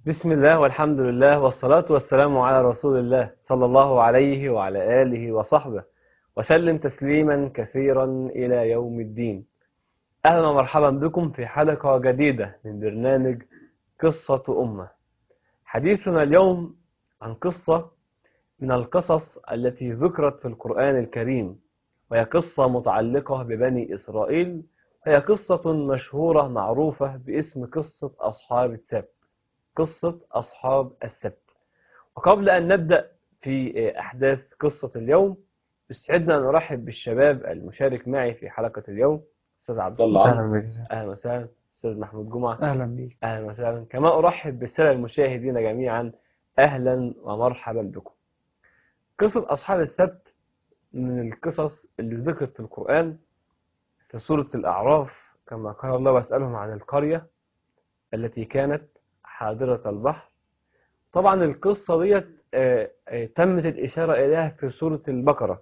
بسم الله والحمد لله والصلاة والسلام على رسول الله صلى الله عليه وعلى آله وصحبه وسلم تسليما كثيرا إلى يوم الدين أهلا ومرحبا بكم في حلقة جديدة من برنامج قصة أمة حديثنا اليوم عن قصة من القصص التي ذكرت في القرآن الكريم وهي قصة متعلقة ببني إسرائيل هي قصة مشهورة معروفة باسم قصة أصحاب السبت قصة أصحاب السبت وقبل أن نبدأ في أحداث قصة اليوم يسعدنا أن نرحب بالشباب المشارك معي في حلقة اليوم أستاذ عبد الله اهلا بك أهلا وسهلا أستاذ محمود جمعة اهلا بك أهلا وسهلا كما أرحب بالسادة المشاهدين جميعا أهلا ومرحبا بكم قصة أصحاب السبت من القصص اللي ذكرت في القرآن في سورة الأعراف كما قال الله واسألهم عن القرية التي كانت حاضرة البحر طبعا القصة ديت آه، آه، تمت الإشارة إليها في سورة البقرة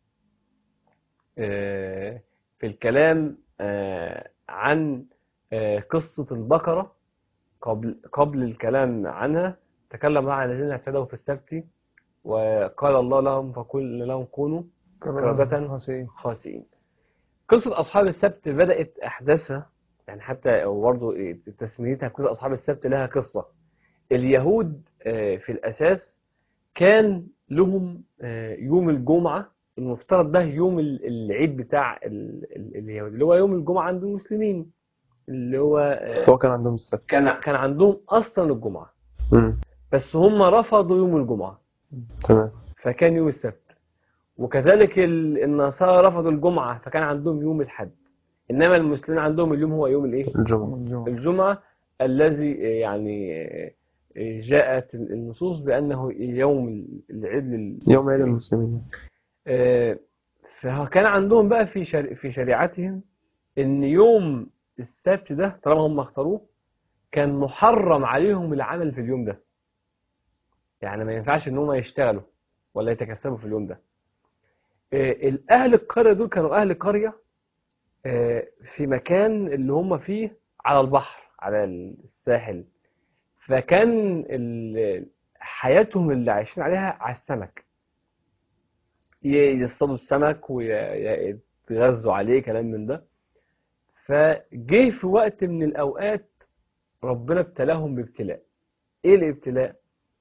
آه، في الكلام آه، عن آه، قصة البقرة قبل قبل الكلام عنها تكلم الله عن الذين اعتدوا في السبت وقال الله لهم فقل لهم كونوا كردة خاسئين. خاسئين قصة أصحاب السبت بدأت أحداثها يعني حتى برضه تسميتها قصة أصحاب السبت لها قصة اليهود آه، في الأساس كان لهم آه، يوم الجمعة المفترض ده يوم ال- العيد بتاع ال- ال- اليهود اللي هو يوم الجمعة عند المسلمين اللي هو آه، هو كان عندهم السبت كان كان عندهم أصلا الجمعة مم. بس هم رفضوا يوم الجمعة تمام فكان يوم السبت وكذلك ال- النصارى رفضوا الجمعة فكان عندهم يوم الحد إنما المسلمين عندهم اليوم هو يوم الإيه؟ الجمعة الجمعة. الجمعة الذي يعني جاءت النصوص بأنه يوم العيد لل- يوم عيد المسلمين آه، فكان عندهم بقى في شر... في شريعتهم ان يوم السبت ده طالما هم اختاروه كان محرم عليهم العمل في اليوم ده يعني ما ينفعش ان هم يشتغلوا ولا يتكسبوا في اليوم ده آه، الاهل القريه دول كانوا اهل قريه آه، في مكان اللي هم فيه على البحر على الساحل فكان ال- حياتهم اللي عايشين عليها على السمك ي- يصطادوا السمك ويتغذوا عليه كلام من ده فجه في وقت من الأوقات ربنا ابتلاهم بابتلاء ايه الابتلاء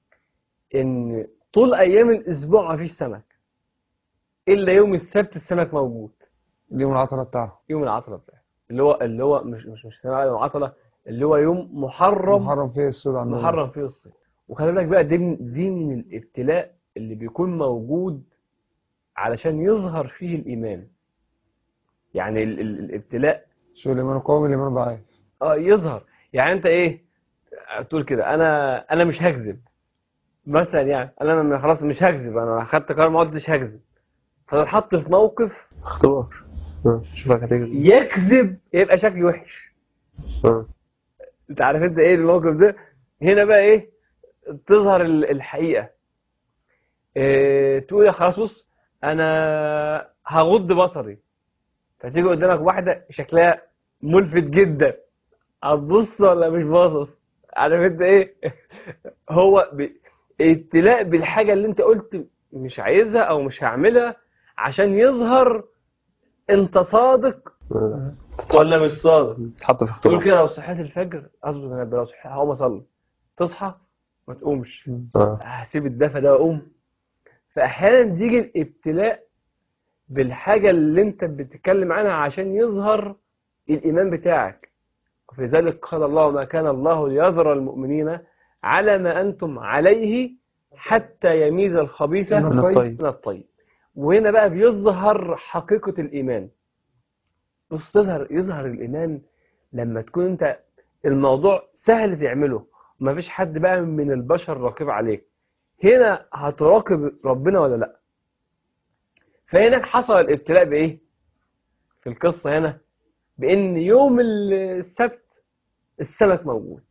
ان طول ايام الاسبوع مفيش سمك الا يوم السبت السمك موجود اليوم العطلة بتاعه يوم العطلة بتاعه اللي هو اللي هو مش مش مش يوم العطلة اللي هو يوم محرم محرم فيه الصيد عندنا محرم فيه الصيد وخلي بالك بقى دي من دي من الابتلاء اللي بيكون موجود علشان يظهر فيه الإيمان يعني ال ال الابتلاء شو الإيمان قوي الإيمان ضعيف اه يظهر يعني انت ايه تقول كده انا انا مش هكذب مثلا يعني انا م- خلاص مش هكذب انا اخدت قرار ما قلتش هكذب فتتحط في موقف اختبار مم. شوفك هتجري يكذب يبقى شكلي وحش مم. انت عارف انت ايه الموقف ده هنا بقى ايه تظهر ال- الحقيقة إيه تقول يا خلاص بص انا هغض بصري فتيجي قدامك واحدة شكلها ملفت جدا هتبص ولا مش باصص عارف انت ايه هو ب... ابتلاء بالحاجة اللي انت قلت مش عايزها او مش هعملها عشان يظهر انت صادق مم. ولا مش صادق تحط في تقول اختبار كده لو صحيت الفجر اظبط انا لو صحيت هقوم اصلي تصحى ما تقومش آه. هسيب الدفى ده واقوم فاحيانا تيجي الابتلاء بالحاجه اللي انت بتتكلم عنها عشان يظهر الايمان بتاعك وفي ذلك قال الله ما كان الله ليذر المؤمنين على ما انتم عليه حتى يميز الخبيث من من الطيب من الطيب وهنا بقى بيظهر حقيقة الإيمان بص تظهر يظهر الإيمان لما تكون أنت الموضوع سهل تعمله ومفيش حد بقى من البشر راقب عليك هنا هتراقب ربنا ولا لا فهنا حصل الابتلاء بإيه في القصة هنا بإن يوم السبت السمك موجود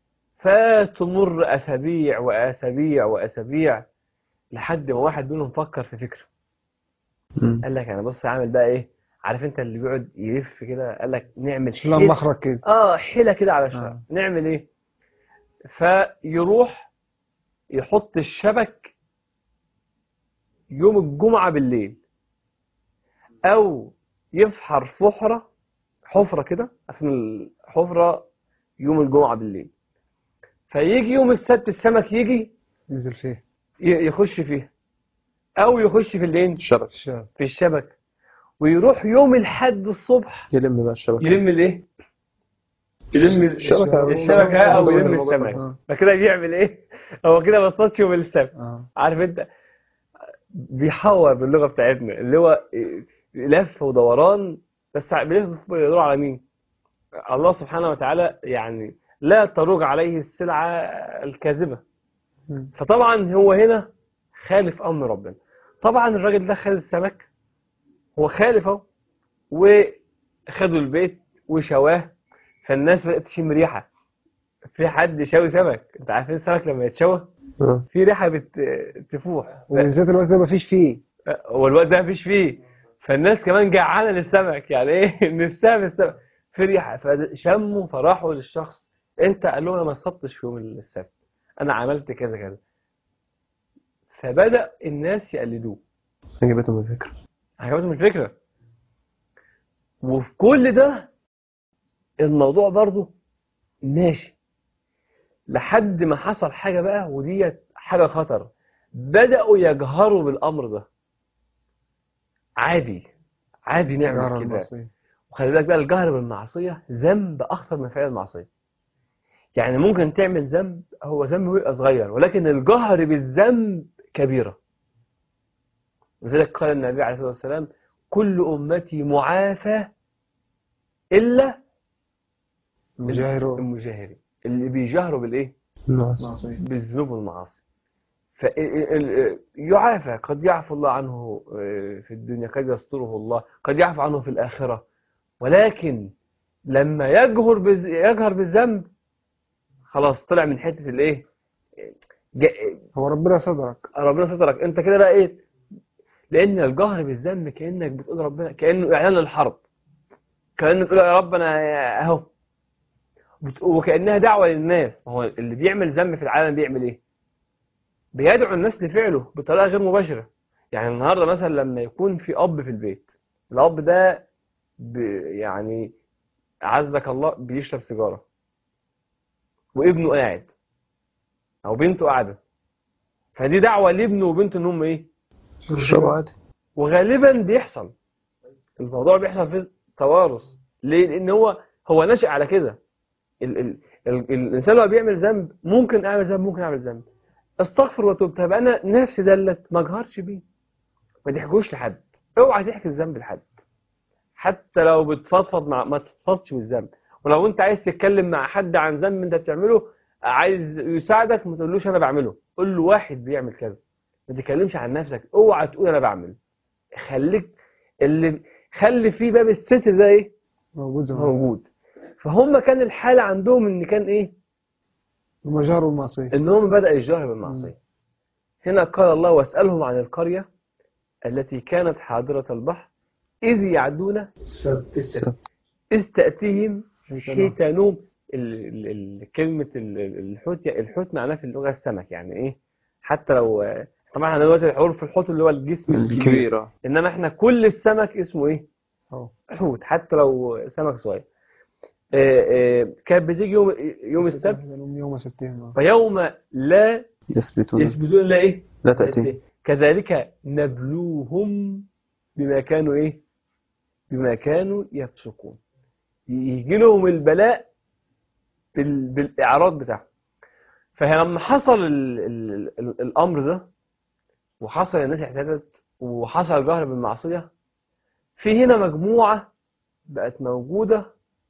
فتمر أسابيع وأسابيع وأسابيع لحد ما واحد منهم فكر في فكرة مم. قال لك انا بص اعمل بقى ايه عارف انت اللي بيقعد يلف كده قال لك نعمل مش لها حيلة مخرج كده اه حيلة كده على الشارع آه. نعمل ايه فيروح يحط الشبك يوم الجمعة بالليل أو يفحر فحرة حفرة كده عشان الحفرة يوم الجمعة بالليل فيجي يوم السبت السمك يجي ينزل فيه ي- يخش فيه أو يخش في اللين الشبك الشاب في الشبك ويروح يوم الحد الصبح يلم بقى الشبكة يلم الايه؟ يلم ال- الشبكة. الشبكة أو الشبكة. يلم الشبكة. السمك آه. فكده بيعمل إيه؟ هو كده ما اصطادش يوم السبت اه عارف أنت بيحور باللغة بتاعتنا اللي هو لف ودوران بس بيلف يدور على مين؟ الله سبحانه وتعالى يعني لا تروج عليه السلعة الكاذبة مم. فطبعا هو هنا خالف امر ربنا طبعا الراجل ده خد السمك هو خالف اهو وخدوا البيت وشواه فالناس بدات تشم ريحه في حد شاوي سمك انت عارفين السمك لما يتشوى آه. في ريحه بت... تفوح وبالذات الوقت ده مفيش فيه هو الوقت ده مفيش فيه فالناس كمان جعانه للسمك يعني ايه نفسها في السمك في ريحه فشموا فراحوا للشخص انت قال لهم انا ما صبتش في يوم السبت انا عملت كذا كذا فبدا الناس يقلدوه عجبتهم الفكرة عجبتهم الفكره وفي كل ده الموضوع برضو ماشي لحد ما حصل حاجه بقى وديت حاجه خطر بداوا يجهروا بالامر ده عادي عادي جهر نعمل كده المعصية وخلي بالك بقى الجهر بالمعصية ذنب أخطر من فعل المعصية يعني ممكن تعمل ذنب هو ذنب ويبقى صغير ولكن الجهر بالذنب كبيرة لذلك قال النبي عليه الصلاة والسلام كل أمتي معافى إلا مجاهر المجاهرين اللي بيجهروا بالإيه؟ الناس معصية بالذنوب والمعاصي فيعافى قد يعفو الله عنه آه، في الدنيا قد يستره الله قد يعفو عنه في الآخرة ولكن لما يجهر بز... يجهر بالذنب خلاص طلع من حتة الايه ج- هو ربنا صدرك ربنا سترك انت كده بقى ايه لان الجهر بالذنب كانك بتقول ربنا كانه اعلان للحرب كانك تقول يا رب انا اهو بت- وكانها دعوه للناس ما هو اللي بيعمل ذنب في العالم بيعمل ايه بيدعو الناس لفعله بطريقه غير مباشره يعني النهارده مثلا لما يكون في اب في البيت الاب ده ب... يعني عزك الله بيشرب سيجاره وابنه قاعد او بنته قاعده فدي دعوه لابنه وبنته ان هم ايه الشرب عادي وغالبا بيحصل الموضوع بيحصل فيه توارث ليه لان هو هو نشأ على كده ال ال ال الانسان لو بيعمل ذنب ممكن اعمل ذنب ممكن اعمل ذنب استغفر واتوب طب انا نفسي دلت ما اجهرش بيه ما تحكوش لحد اوعى تحكي الذنب لحد حتى لو بتفضفض مع ما تفضفضش بالذنب ولو انت عايز تتكلم مع حد عن ذنب انت بتعمله عايز يساعدك ما تقولوش انا بعمله قول له واحد بيعمل كذا ما تتكلمش عن نفسك اوعى تقول انا بعمل خليك اللي خلي فيه باب الستر ده ايه موجود زمان موجود فهم كان الحالة عندهم ان كان ايه هم جهروا المعصية ان هم بدأ الجهر بالمعصية هنا قال الله واسألهم عن القرية التي كانت حاضرة البحر إذ يعدون السبت إذ تأتيهم حيتانهم. حيتانهم ال- ال- ال- كلمة ال- ال- الحوت الحوت معناه في اللغة السمك يعني إيه حتى لو طبعا احنا دلوقتي الحوت في الحوت اللي هو الجسم الكبير الكبير اه إنما احنا كل السمك اسمه إيه أهو. حوت حتى لو سمك صغير آه، آه، كانت بتيجي يوم يوم السبت يوم سبتهم آه. فيوم لا يثبتون يثبتون لا إيه لا تأتي كذلك نبلوهم بما كانوا ايه بما كانوا يفسقون يجي لهم البلاء بال... بالاعراض بتاعهم فلما حصل ال... ال... ال... الامر ده وحصل الناس اعتادت وحصل الجهر بالمعصيه في هنا مجموعه بقت موجوده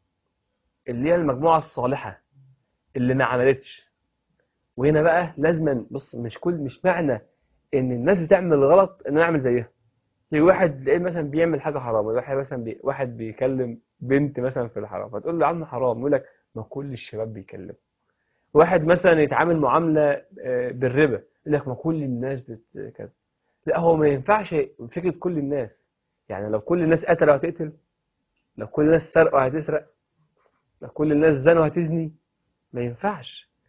اللي هي المجموعه الصالحه اللي ما عملتش وهنا بقى لازما بص مش كل مش معنى ان الناس بتعمل غلط ان انا اعمل زيها في واحد تلاقيه مثلا بيعمل حاجه حرام واحد مثلا بي... واحد بيكلم بنت مثلا في الحرام فتقول له يا عم حرام يقول لك ما كل الشباب بيكلموا واحد مثلا يتعامل معامله آه، بالربا يقول لك ما كل الناس بت كذا لا هو ما ينفعش فكره كل الناس يعني لو كل الناس قتلوا هتقتل لو كل الناس سرقوا هتسرق لو كل الناس زنوا هتزني ما ينفعش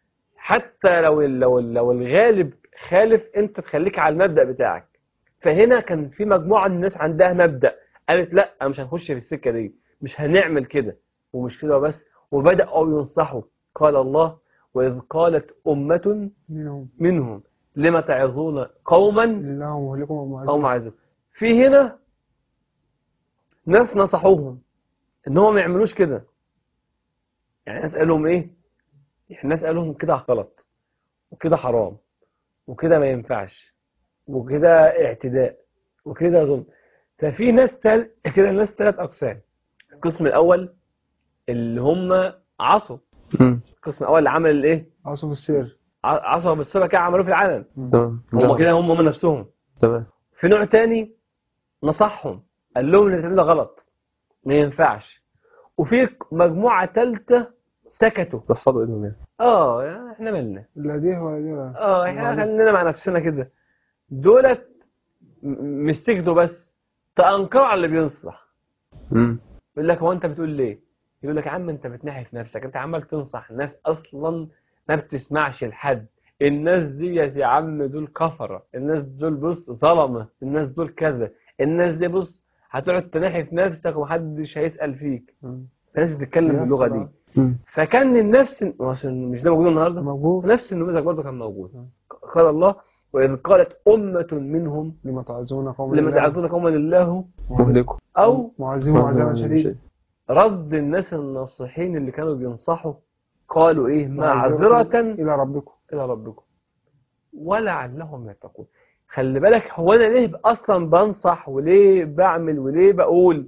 حتى لو لو لو الغالب خالف انت تخليك على المبدأ بتاعك فهنا كان في مجموعة من الناس عندها مبدأ قالت لا مش هنخش في السكة دي مش هنعمل كده ومش كده بس وبدأوا ينصحوا قال الله وإذ قالت أمة منهم منهم لما تعظون قوما الله مهلكم أو ومعزكم معذب في هنا ناس نصحوهم ان هم ما يعملوش كده يعني ناس قالوا لهم ايه الناس قالوا لهم كده غلط وكده حرام وكده ما ينفعش وكده اعتداء وكده ظلم ففي ناس تل... كده ناس ثلاث اقسام القسم الاول اللي هم عصوا مم. القسم الاول اللي عمل الايه عاصوا في السير ع- عصوا بالصوره كده عملوه في العلن تمام هم ده- كده هم من نفسهم تمام في نوع تاني نصحهم قال لهم اللي بتعمله ده غلط ما ينفعش وفي مجموعة تالتة سكتوا رفضوا ايدهم يعني اه يا احنا مالنا لا دي ولا دي ولا اه احنا معلش. خلينا مع نفسنا كده دولت م- مش سكتوا بس تأنكروا على اللي بينصح مم. يقول لك هو انت بتقول ليه يقول لك يا عم انت بتنحي نفسك انت عمال تنصح ناس اصلا ما بتسمعش لحد الناس ديت يا عم دول كفرة الناس دول بص ظلمة الناس دول كذا الناس دي بص هتقعد تنحي في نفسك ومحدش هيسأل فيك مم. الناس بتتكلم يا باللغة سلام. دي مم. فكان النفس عشان مش ده موجود النهارده موجود نفس النموذج برضه كان موجود قال الله وإذ قالت أمة منهم لما تعزون قوم لما تعظون قوما لله مهلكوا أو معزين معزما شديد رد الناس الناصحين اللي كانوا بينصحوا قالوا ايه معذرة إلى ربكم الى ربكم ولعلهم يتقون خلي بالك هو انا ليه اصلا بنصح وليه بعمل وليه بقول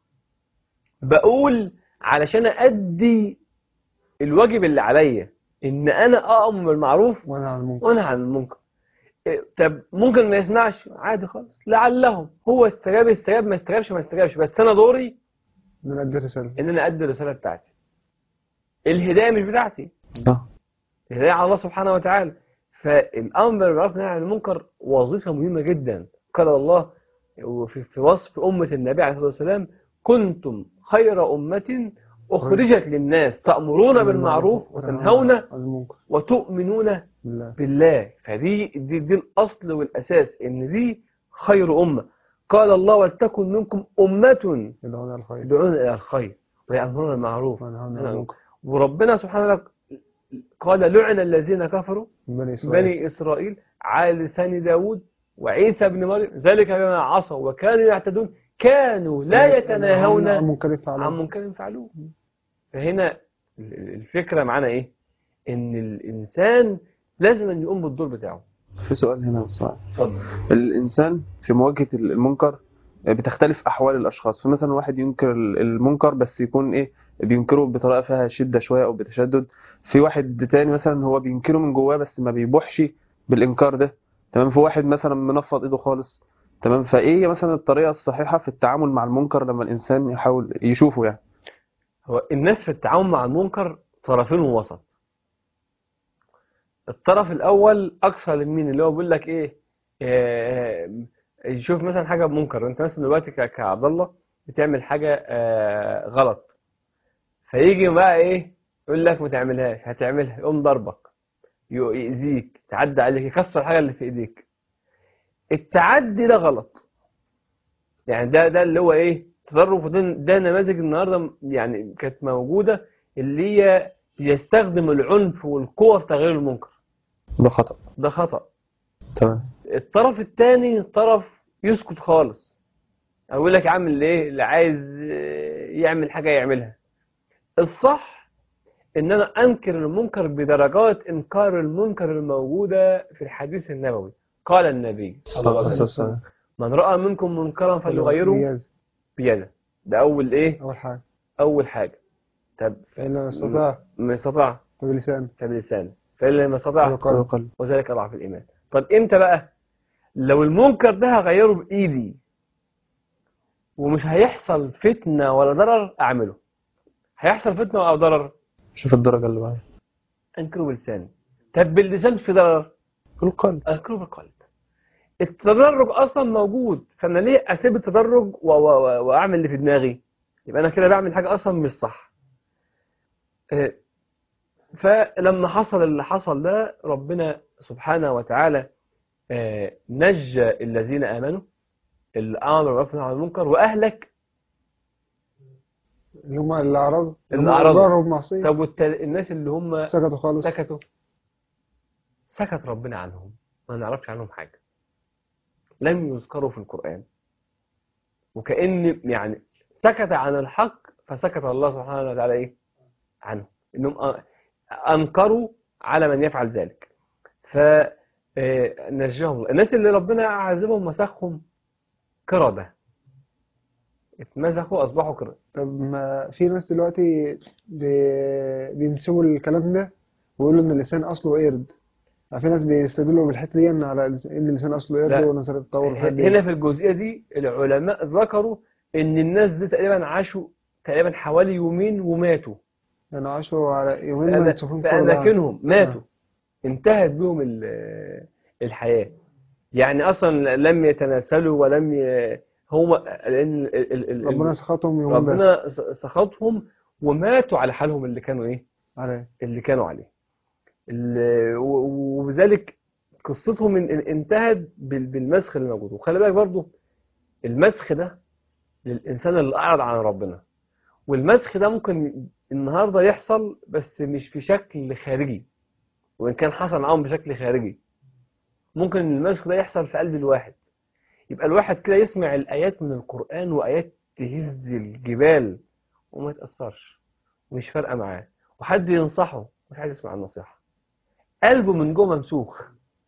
بقول علشان ادي الواجب اللي عليا ان انا امر بالمعروف وأنا عن المنكر وانهى عن المنكر إيه، طب ممكن ما يسمعش عادي خالص لعلهم هو استجاب استجاب ما استجابش ما استجابش بس انا دوري من أدي رسالة ان انا ادي الرساله بتاعتي الهدايه مش بتاعتي صح الهدايه على الله سبحانه وتعالى فالامر بالمعروف والنهي عن المنكر وظيفه مهمه جدا قال الله وفي في وصف امه النبي عليه الصلاه والسلام كنتم خير امه اخرجت للناس تامرون بالمعروف وتنهون عن المنكر وتؤمنون بالله بالله فدي دي, دي الاصل والاساس ان دي خير امه قال الله ولتكن منكم امه يدعون إلى الخير يدعون الى الخير ويامرون بالمعروف وينهون عن المنكر وربنا سبحانه وتعالى قال لعن الذين كفروا من بني إسرائيل بني إسرائيل على لسان داود وعيسى بن مريم ذلك بما عصوا وكانوا يعتدون كانوا لا يتناهون عن منكر عن فعلوه منكر فعلوه فهنا ال- الفكرة معانا إيه إن الإنسان لازم أن يقوم بالدور بتاعه في سؤال هنا صعب اتفضل الإنسان في مواجهة المنكر بتختلف أحوال الأشخاص فمثلا واحد ينكر المنكر بس يكون إيه بينكره بطريقة فيها شدة شوية أو بتشدد في واحد تاني مثلا هو بينكره من جواه بس ما بيبوحش بالإنكار ده تمام في واحد مثلا منفض إيده خالص تمام فإيه مثلا الطريقة الصحيحة في التعامل مع المنكر لما الإنسان يحاول يشوفه يعني هو الناس في التعامل مع المنكر طرفين ووسط الطرف الأول أقصى لمين اللي هو بيقول لك إيه آه، يشوف مثلا حاجة منكر أنت مثلا دلوقتي ك- كعبد الله بتعمل حاجة آه، غلط فيجي بقى إيه يقول لك ما تعملهاش هتعملها يقوم ضربك يو- يأذيك تعدي عليك يكسر الحاجة اللي في إيديك التعدي ده غلط يعني ده ده اللي هو إيه تطرف وده ده نماذج النهارده يعني كانت موجودة اللي هي يستخدم العنف والقوة في تغيير المنكر ده خطأ ده خطأ تمام الطرف الثاني طرف يسكت خالص اقول لك عامل ايه اللي عايز يعمل حاجة يعملها الصح ان انا انكر المنكر بدرجات انكار المنكر الموجودة في الحديث النبوي قال النبي صلى الله عليه وسلم وسلم من رأى منكم منكرا فليغيره بيد. بيده ده اول ايه أول حاجة اول حاجة طب فإن لم يستطع ما استطاع فبلسانه فبلسانه فإن لم يستطع فبقلبه قلب وذلك أضعف الإيمان طب إمتى بقى لو المنكر ده هغيره بإيدي ومش هيحصل فتنة ولا ضرر أعمله هيحصل فتنة أو ضرر شوف الدرجة اللي بعدها أنكره بلساني طب باللسان في ضرر القلب أنكره بالقلب التدرج أصلا موجود فأنا ليه أسيب التدرج و- و- و- وأعمل اللي في دماغي يبقى أنا كده بعمل حاجة أصلا مش صح آه، فلما حصل اللي حصل ده ربنا سبحانه وتعالى آه، نجى الذين آمنوا اللي أمر بالمعروف والنهي عن المنكر وأهلك اللي هم اللي أعرضوا اللي هم اللي أعرضوا. أجارهم المعصية طب والت- الناس اللي هم سكتوا خالص سكتوا سكت ربنا عنهم ما نعرفش عنهم حاجة لم يذكروا في القرآن وكأن يعني سكت عن الحق فسكت الله سبحانه وتعالى إيه عنه إنهم أ- أنكروا على من يفعل ذلك فنجاهم الله الناس اللي ربنا عذبهم مسخهم قردة اتمسخوا أصبحوا قردة طب ما في ناس دلوقتي بي- بينسبوا الكلام ده ويقولوا إن اللسان أصله قرد في ناس بيستدلوا بالحتة دي إن على إن اللسان أصله قرد لا. ونظرية التطور والحاجات دي. هنا في الجزئية دي العلماء ذكروا ان الناس دي تقريبا عاشوا تقريبا حوالي يومين وماتوا يعني عاشوا على يومين في ما أما- ينسفون في كل بعض. اماكنهم ماتوا انتهت بهم ال- الحياة يعني اصلا لم يتناسلوا ولم ي... هم لان ال- ال- ال- ربنا سخطهم يومين بس ربنا س- سخطهم وماتوا على حالهم اللي كانوا ايه عليه اللي كانوا عليه ال- و- وبذلك قصتهم ان- ان- انتهت بال- بالمسخ اللي موجود وخلي بالك برضو المسخ ده للإنسان اللي أعرض عن ربنا والمسخ ده ممكن النهاردة يحصل بس مش في شكل خارجي وإن كان حصل معاهم بشكل خارجي ممكن المسخ ده يحصل في قلب الواحد يبقى الواحد كده يسمع الآيات من القرآن وآيات تهز الجبال وما يتأثرش ومش فارقة معاه وحد ينصحه مش عايز يسمع النصيحة قلبه من جوه ممسوخ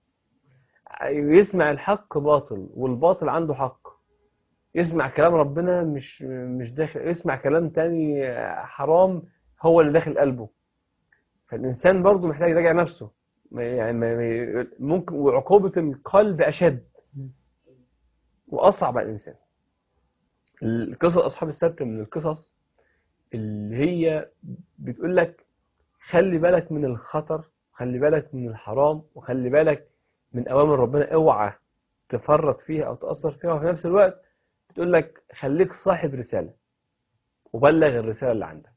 يسمع الحق باطل والباطل عنده حق يسمع كلام ربنا مش مش داخل يسمع كلام تاني حرام هو اللي داخل قلبه فالإنسان برضه محتاج يراجع نفسه ما- يعني ما- ما- ممكن وعقوبة القلب أشد وأصعب على الإنسان القصص أصحاب السبت من القصص اللي هي بتقول لك خلي بالك من الخطر خلي بالك من الحرام وخلي بالك من أوامر ربنا اوعى تفرط فيها أو تأثر فيها وفي نفس الوقت بتقول لك خليك صاحب رسالة وبلغ الرسالة اللي عندك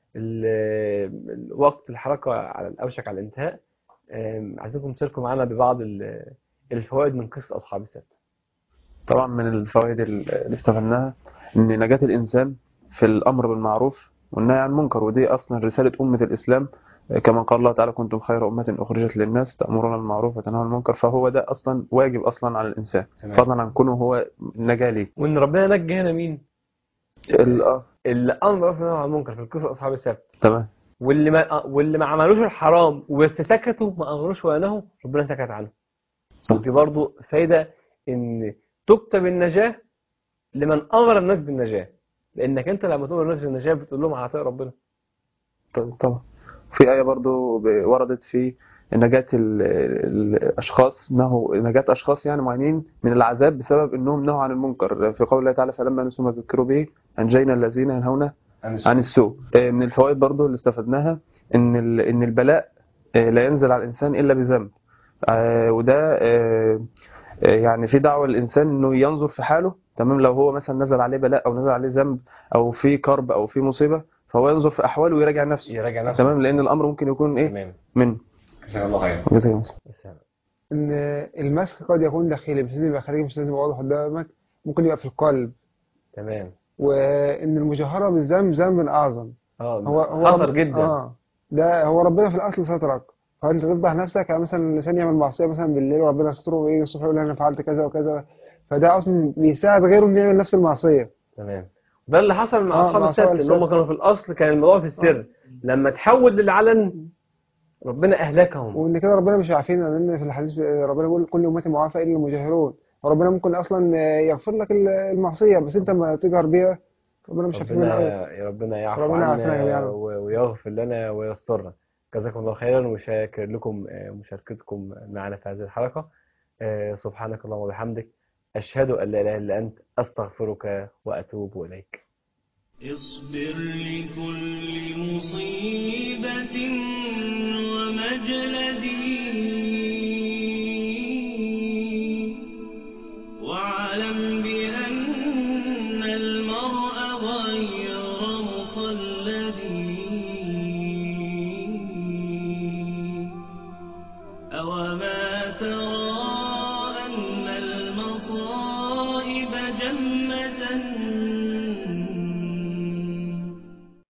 ال- ال- وقت الحركة على الأوشك على الانتهاء آم، عايزينكم تشاركوا معنا ببعض ال- الفوائد من قصة أصحاب السبت طبعا من الفوائد اللي استفدناها ان نجاة الانسان في الامر بالمعروف والنهي عن المنكر ودي اصلا رسالة امة الاسلام كما قال الله تعالى كنتم خير امة اخرجت للناس تأمرون بالمعروف وتنهون عن المنكر فهو ده اصلا واجب اصلا على الانسان تمام. فضلا عن كونه هو النجاة ليه وإن ربنا نجى هنا مين؟ ال- اه اللي أمر بالمعروف والنهي عن المنكر في قصة أصحاب السبت تمام واللي ما واللي ما عملوش الحرام بس سكتوا ما أمروش ونهوا ربنا سكت عنه صح. ودي برضو فايدة إن تكتب النجاة لمن أمر الناس بالنجاة لأنك أنت لما تأمر الناس بالنجاة بتقول لهم على طريق ربنا ط- طبعا في آية برضو ب- وردت في نجاة ال- ال- الأشخاص نهوا نجاة أشخاص يعني معينين من العذاب بسبب أنهم نهوا عن المنكر في قول الله تعالى فلما نسوا ما ذكروا به أنجينا الذين ينهون عن السوء آه، من الفوائد برضو اللي استفدناها ان ال- ان البلاء آه، لا ينزل على الانسان الا بذنب آه، وده آه، آه، يعني في دعوه للانسان انه ينظر في حاله تمام لو هو مثلا نزل عليه بلاء او نزل عليه ذنب او في كرب او في مصيبه فهو ينظر في احواله ويراجع نفسه يراجع نفسه تمام لان الامر ممكن يكون ايه تمام من جزاك الله خير جزاك الله خير. إن المسخ قد يكون داخلي مش لازم يبقى خارجي مش لازم يبقى واضح قدامك ممكن يبقى في القلب تمام وإن المجاهرة بالذنب ذنب أعظم اه هو هو خطر رب- جدا اه ده هو ربنا في الاصل سترك فانت تفضح نفسك يعني مثلا الانسان يعمل معصيه مثلا بالليل وربنا يستره ويجي الصبح يقول انا فعلت كذا وكذا فده اصلا بيساعد غيره انه يعمل نفس المعصيه تمام ده اللي حصل مع آه، اصحاب مع أصحاب السبت ان هم السبت. كانوا في الاصل كان الموضوع في السر لما تحول للعلن ربنا اهلكهم وان كده ربنا مش عارفين لان في الحديث ربنا بيقول كل امتي معافى الا المجاهرون وربنا ممكن اصلا يغفر لك المعصيه بس انت ما تجهر بيها ربنا مش عارفين منها أبدا. ربنا يا ربنا يعفو ربنا يعافينا عنا جميعا. و- ويغفر لنا ويسترنا جزاكم الله خيرا وشاكر لكم آه، مشاركتكم معنا في هذه الحلقة آه، سبحانك اللهم وبحمدك أشهد أن لا إله إلا أنت أستغفرك وأتوب إليك اصبر لكل مصيبة ومجلدي واعلم بأن المرء غير مخلدي